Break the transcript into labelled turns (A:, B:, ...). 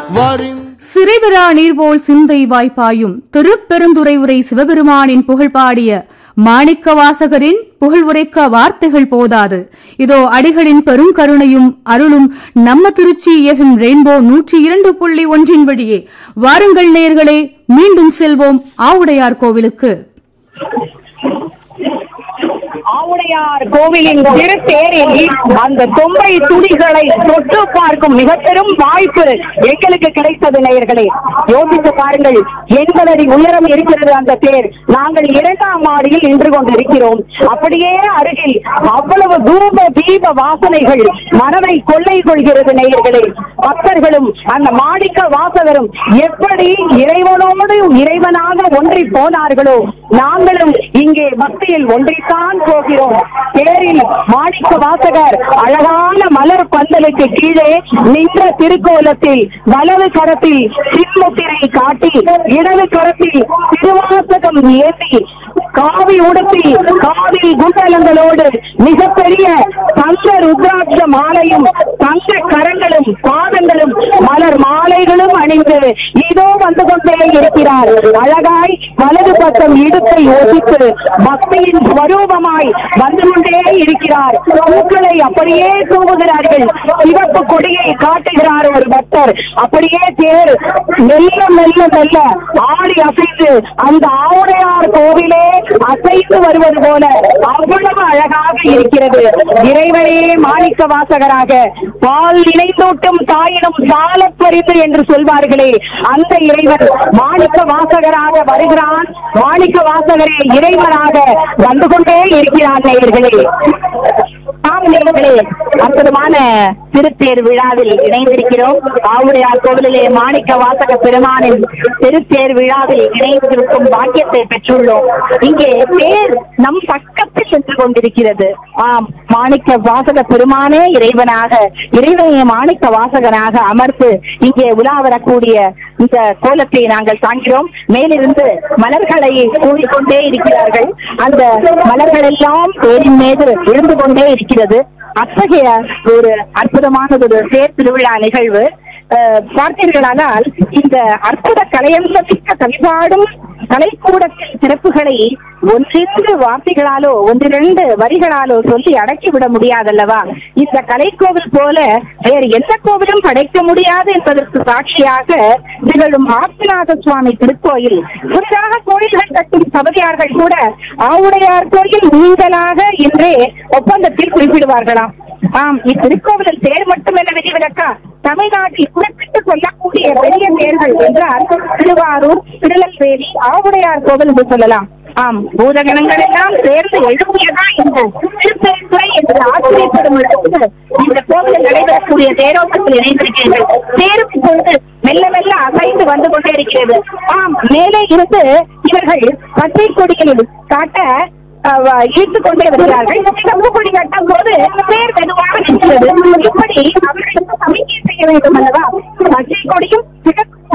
A: வாரின்
B: சிறைபெறா நீர்போல் சிந்தை வாய்ப்பாயும் திருப்பெருந்துறை உரை சிவபெருமானின் புகழ் பாடிய மாணிக்க வாசகரின் புகழ் உரைக்க வார்த்தைகள் போதாது இதோ அடிகளின் பெருங்கருணையும் அருளும் நம்ம திருச்சி எஃப்எம் ரெயின்போ நூற்றி இரண்டு புள்ளி ஒன்றின் வழியே வாருங்கள் நேர்களே மீண்டும் செல்வோம் ஆவுடையார் கோவிலுக்கு
C: ஆவுடையார் கோவிலின் திருத்தேரில் அந்த கொம்பை துணிகளை தொட்டு பார்க்கும் மிக பெரும் வாய்ப்பு எங்களுக்கு கிடைத்தது நேயர்களே யோசித்து பாருங்கள் எண்பது அடி உயரம் இருக்கிறது அந்த தேர் நாங்கள் இரண்டாம் மாடியில் நின்று கொண்டிருக்கிறோம் அப்படியே அருகில் அவ்வளவு தூப தீப வாசனைகள் மனதை கொள்ளை கொள்கிறது நேயர்களே பக்தர்களும் அந்த மாணிக்க வாசகரும் எப்படி இறைவனோடு இறைவனாக ஒன்றி போனார்களோ நாங்களும் இங்கே பக்தியில் ஒன்றித்தான் போகிறோம் தேரில் மாணிக்க வாசகர் அழகான மலர் பந்தலுக்கு கீழே நின்ற திருக்கோலத்தில் வலது கரத்தில் சின்முத்திரை காட்டி இடது கரத்தில் திருவாசகம் ஏந்தி காவி உடுத்தி காவில் குண்டலங்களோடு மிகப்பெரிய தங்க ருத்ராட்ச மாலையும் தங்க கரங்களும் பாதங்களும் மலர் மாலைகளும் அணிந்து இதோ வந்து கொண்டே இருக்கிறார் அழகாய் வலது பக்கம் இடுப்பை ஒசித்து பக்தியின் ஸ்வரூபமாய் வந்து கொண்டே இருக்கிறார் பூக்களை அப்படியே தூவுகிறார்கள் சிவப்பு கொடியை காட்டுகிறார் ஒரு பக்தர் அப்படியே தேர் மெல்ல மெல்ல மெல்ல ஆடி அசைந்து அந்த ஆவுடையார் கோவிலே அசைந்து வருவது போல அவ்வளவு அழகாக இருக்கிறது இறைவனே மாணிக்க வாசகராக பால் இணைந்தோட்டும் தாயினும் சால பரிந்து என்று சொல்வார்களே அந்த இறைவன் மாணிக்க வாசகராக வருகிறான் மாணிக்க வாசகரே இறைவனாக வந்து கொண்டே இருக்கிறான் நேயர்களே ஆம் நேயர்களே அற்புதமான திருத்தேர் விழாவில் இணைந்திருக்கிறோம் ஆவுடையார் கோவிலிலே மாணிக்க வாசக பெருமானின் திருத்தேர் விழாவில் இணைந்திருக்கும் பாக்கியத்தை பெற்றுள்ளோம் இங்கே தேர் நம் பக்கத்தில் சென்று கொண்டிருக்கிறது ஆம் மாணிக்க வாசக பெருமானே இறைவனாக இறைவனைய மாணிக்க வாசகனாக அமர்ந்து இங்கே உலா வரக்கூடிய இந்த கோலத்தை நாங்கள் காண்கிறோம் மேலிருந்து மலர்களை கூறிக்கொண்டே இருக்கிறார்கள் அந்த மலர்கள் எல்லாம் தேரின் மீது விழுந்து கொண்டே இருக்கிறது அத்தகைய ஒரு அற்புதமானது ஒரு தேர் திருவிழா நிகழ்வு அஹ், பார்த்தீர்களானால் இந்த அற்புத கலையம்சமிக்க கவிபாடும் கலைக்கூடத்தின் சிறப்புகளை ஒன்றிரண்டு வார்த்தைகளாலோ ஒன்றிரண்டு வரிகளாலோ சொல்லி அடக்கிவிட முடியாதல்லவா இந்த கலைக்கோவில் போல வேறு எந்த கோவிலும் படைக்க முடியாது என்பதற்கு சாட்சியாக திகழும் ஆத்மநாத சுவாமி திருக்கோயில் புதிதாக கோயில்கள் கட்டும் சபதியார்கள் கூட ஆவுடையார் கோயில் நீங்களாக என்றே ஒப்பந்தத்தில் குறிப்பிடுவார்களாம் ஆம் இத்திருக்கோவிலில் தேர் மட்டுமல்ல விதிவிலக்கா தமிழ்நாட்டில் குறிப்பிட்டு சொல்லக்கூடிய பெரிய தேர்கள் என்றால் திருவாரூர் திருநெல்வேலி ஆவுடையார் கோவில் என்று சொல்லலாம் ஆம் பூதகணங்கள் எல்லாம் சேர்ந்து எழுப்பியதா இந்த திருப்பெருந்துறை என்று ஆச்சரியப்படும் அளவுக்கு இந்த கோவிலில் நடைபெறக்கூடிய தேரோட்டத்தில் இணைந்திருக்கிறீர்கள் தேரும் இப்பொழுது மெல்ல மெல்ல அசைந்து வந்து கொண்டே இருக்கிறது ஆம் மேலே இருந்து இவர்கள் பச்சை கொடிகளில் காட்ட அவ இழுத்துக் கொண்டே வருகிறார்கள் சிவப்பு கொடி கட்டும் போது பேர் மெதுவாக நிற்கிறது இப்படி அவர்களுக்கு சமிக்கை செய்ய வேண்டும் அல்லவா பச்சை கொடியும் சிவப்பு